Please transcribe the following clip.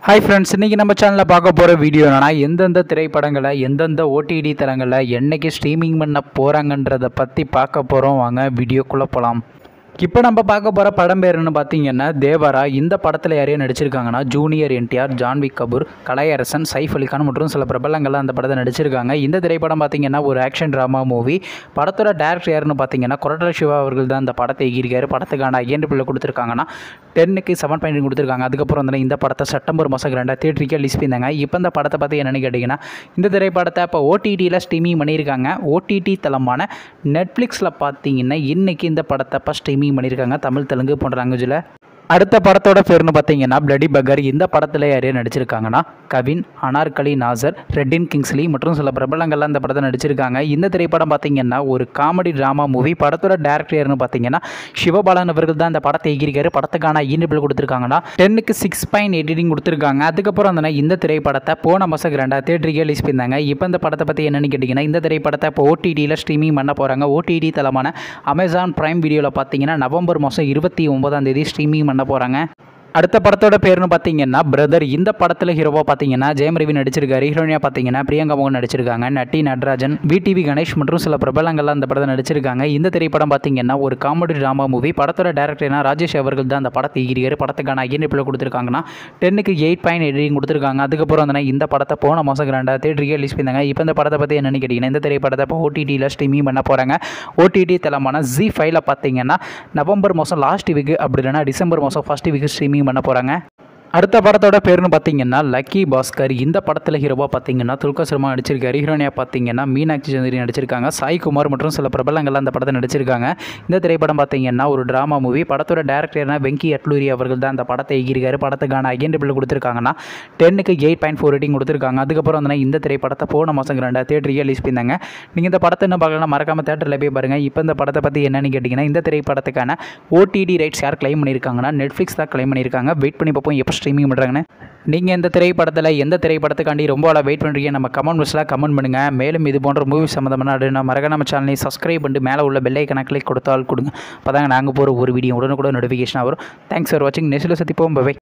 hi friends இன்றைக்கி நம்ம சேனலில் பார்க்க போகிற வீடியோ என்னன்னா எந்தெந்த திரைப்படங்களை எந்தெந்த ஓடிடி தளங்களில் என்னைக்கு ஸ்ட்ரீமிங் பண்ண போகிறாங்கன்றதை பற்றி பார்க்க போகிறோம் வாங்க வீடியோக்குள்ளே போகலாம் இப்போ நம்ம பார்க்க போகிற படம் பேருன்னு பார்த்தீங்கன்னா தேவரா இந்த படத்தில் யாரையும் நடிச்சிருக்காங்கன்னா ஜூனியர் என்டிஆர் ஜான்வி கபூர் கலையரசன் சைஃப் அலிகான் மற்றும் சில பிரபலங்கள்லாம் அந்த படத்தை நடிச்சிருக்காங்க இந்த திரைப்படம் பார்த்தீங்கன்னா ஒரு ஆக்ஷன் ட்ராமா மூவி படத்தோட டேரக்டர் யாருன்னு பார்த்தீங்கன்னா கொரட்டல் சிவா அவர்கள் தான் அந்த படத்தை எகிரிக்காரு படத்துக்கான ஐஎன்டி பிள்ளை கொடுத்துருக்காங்கன்னா டென்னுக்கு செவன் பாயிண்ட் கொடுத்துருக்காங்க அதுக்கப்புறம் வந்து இந்த படத்தை செப்டம்பர் மாதம் ரெண்டாக தேட்டருக்கு ரிலீஸ் பண்ணியிருந்தாங்க இப்போ இந்த படத்தை பற்றி என்னென்னு கேட்டிங்கன்னா இந்த திரைப்படத்தை இப்போ ஓடிடியில் ஸ்ட்ரீமிங் பண்ணியிருக்காங்க ஓடிடி தளமான நெட்ஃப்ளிக்ஸில் பார்த்தீங்கன்னா இன்றைக்கி இந்த படத்தை இப்போ ஸ்ட்ரீமிங் பண்ணியிருக்காங்க தமிழ் தெலுங்கு போன்ற லாங்குவேஜில் அடுத்த படத்தோட பேர்னு பார்த்தீங்கன்னா பிளடி பகர் இந்த படத்தில் யார் யார் நடிச்சிருக்காங்கன்னா கவின் அனார்கலி நாசர் ரெட்டின் கிங்ஸ்லி மற்றும் சில பிரபலங்கள்லாம் இந்த படத்தை நடிச்சிருக்காங்க இந்த திரைப்படம் பார்த்தீங்கன்னா ஒரு காமெடி ட்ராமா மூவி படத்தோட டேரக்டர் யாருன்னு பார்த்தீங்கன்னா சிவபாலன் அவர்கள் தான் இந்த படத்தை எகிரிக்காரு படத்துக்கான ஈனிபிள் கொடுத்துருக்காங்கன்னா டென்னுக்கு சிக்ஸ் பாயிண்ட் எடிட்டிங் கொடுத்துருக்காங்க அதுக்கப்புறம் வந்து இந்த திரைப்படத்தை போன மாதம் ரெண்டாவது தேட்டருக்கு ரிலீஸ் பண்ணியிருந்தாங்க இப்போ இந்த படத்தை பற்றி என்னென்னு கேட்டிங்கன்னா இந்த திரைப்படத்தை இப்போ ஓடிடியில் ஸ்ட்ரீமிங் பண்ண போகிறாங்க ஓடிடி தளமான அமேசான் பிரைம் வீடியோவில் பார்த்தீங்கன்னா நவம்பர் மாதம் இருபத்தி ஒன்பதாம் தேதி ஸ்ட்ரீமிங் பண்ண போகிறாங்க அடுத்த படத்தோட பேர்னு பார்த்தீங்கன்னா பிரதர் இந்த படத்தில் ஹீரோவாக பார்த்தீங்கன்னா ஜெயம் ரவி நடிச்சிருக்காரு ஹீரோனியாக பார்த்தீங்கன்னா பிரியங்கா மோகன் நடிச்சிருக்காங்க நட்டி நடராஜன் விடிவி கணேஷ் மற்றும் சில பிரபலங்கள்லாம் அந்த படத்தை நடிச்சிருக்காங்க இந்த திரைப்படம் பார்த்தீங்கன்னா ஒரு காமெடி ட்ராமா மூவி படத்தோட டேரக்டர்னா ராஜேஷ் அவர்கள் தான் அந்த படத்தை ஈரியார் படத்துக்கான ஐஎன்எப்பில் கொடுத்துருக்காங்கன்னா டென்னுக்கு எயிட் பாயிண்ட் எடிட்டிங் கொடுத்துருக்காங்க அதுக்கப்புறம் வந்து இந்த படத்தை போன மாதம் ரெண்டாவது தேட்டருக்கு ரிலீஸ் பண்ணாங்க இப்போ இந்த படத்தை பற்றி என்னென்னு கேட்டிங்கன்னா இந்த திரைப்படத்தை இப்போ ஓடிடியில் ஸ்ட்ரீமிங் பண்ண போகிறாங்க ஓடிடி தளமான ஜி ஃபைவ்ல பார்த்தீங்கன்னா நவம்பர் மாதம் லாஸ்ட் வீக்கு அப்படி இல்லைனா டிசம்பர் மாதம் ஃபஸ்ட் வீக்கு ஸ்ட்ரீமிங் பண்ண போகிறாங்க அடுத்த படத்தோட பேர்னு பார்த்தீங்கன்னா லக்கி பாஸ்கர் இந்த படத்தில் ஹீரோவாக பார்த்தீங்கன்னா துல்கா சர்மா நடிச்சிருக்காரு ஹீரோனியாக பார்த்தீங்கன்னா மீனாட்சி சந்திரி நடிச்சிருக்காங்க சாய் குமார் மற்றும் சில பிரபலங்கள்லாம் அந்த படத்தை நடிச்சிருக்காங்க இந்த திரைப்படம் பார்த்தீங்கன்னா ஒரு ட்ராமா மூவி படத்தோட டேரக்டர்னா வெங்கி அட்லூரி அவர்கள் தான் அந்த படத்தை எகிரிக்காரு படத்துக்கான ஐஎன்டி பில் கொடுத்துருக்காங்கன்னா டென்னுக்கு எயிட் பாயிண்ட் ஃபோர் ரேட்டிங் கொடுத்துருக்காங்க அதுக்கப்புறம் வந்து இந்த திரைப்படத்தை போன மாதம் ரெண்டாவது தேட்டருக்கு ரிலீஸ் பண்ணாங்க நீங்கள் இந்த படத்தை என்ன பார்க்கலாம் மறக்காமல் தேட்டரில் போய் பாருங்கள் இப்போ இந்த படத்தை பற்றி என்னென்னு கேட்டிங்கன்னா இந்த திரைப்படத்துக்கான ஓடிடி ரைட்ஸ் யார் கிளைம் பண்ணியிருக்காங்கன்னா நெட்ஃப்ளிக்ஸ் தான் கிளைம் பண்ணியிருக்காங்க வெயிட் பண்ணி பார்ப்போம் எப்போ ஸ்ட்ரீமிங் பண்ணுறாங்கன்னு நீங்கள் இந்த திரைப்படத்தில் எந்த திரைப்படத்துக்காண்டி ரொம்ப ஆளாக வெயிட் பண்ணுறீங்க நம்ம கமெண்ட் பாக்ஸில் கமெண்ட் பண்ணுங்கள் மேலும் இது போன்ற மூவி சம்மந்தமான நான் மறக்க நம்ம சேனலை சப்ஸ்கிரைப் பண்ணிட்டு மேலே உள்ள பெல்லை கணக்கில் கொடுத்தால் கொடுங்க அப்போ தாங்க நாங்கள் போகிற ஒரு வீடியோ உடனுக்குடன் நோட்டிஃபிகேஷன் வரும் தேங்க்ஸ் ஃபார் வாட்சிங் நெக்ஸ்ட்டில் சந்திப்போம் பை